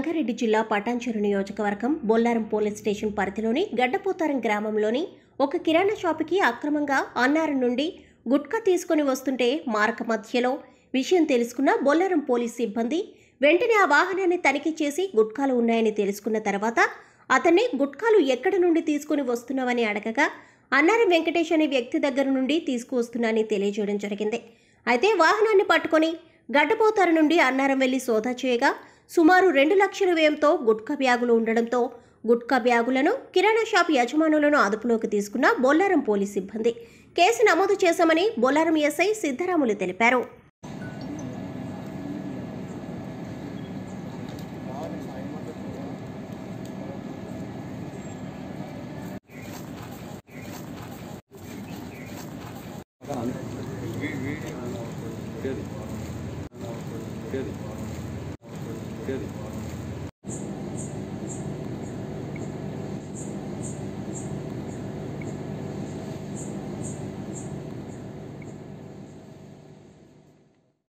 రంగారెడ్డి జిల్లా పటాన్చెరు నియోజకవర్గం Bollaram police station పరిధిలోని గడ్డపోతారం గ్రామంలోని ఒక కిరాణా షాపుకి అక్రమంగా అన్నారం నుండి గుట్కా తీసుకుని వస్తుంటే మార్గ మధ్యలో విషయం తెలుసుకున్న బొల్లారం పోలీస్ సిబ్బంది వెంటనే ఆ వాహనాన్ని తనిఖీ చేసి గుట్కాలు ఉన్నాయని తెలుసుకున్న తర్వాత అతన్ని గుట్కాలు ఎక్కడి నుండి తీసుకుని వస్తున్నావని అడగగా అన్నారం వెంకటేష్ అనే వ్యక్తి దగ్గర నుండి తీసుకువస్తున్నానని తెలియజేయడం జరిగింది అయితే వాహనాన్ని పట్టుకొని గడ్డపోతారు నుండి అన్నారం వెళ్లి సోదా చేయగా సుమారు రెండు లక్షల వ్యయంతో గుట్కా బ్యాగులు ఉండడంతో గుట్కా బ్యాగులను కిరాణా షాప్ యజమానులను అదుపులోకి తీసుకున్న బొల్లారం పోలీస్ సిబ్బంది కేసు నమోదు చేశామని బొల్లారం ఎస్ఐ సిద్ధరాములు తెలిపారు Good. Good. Good.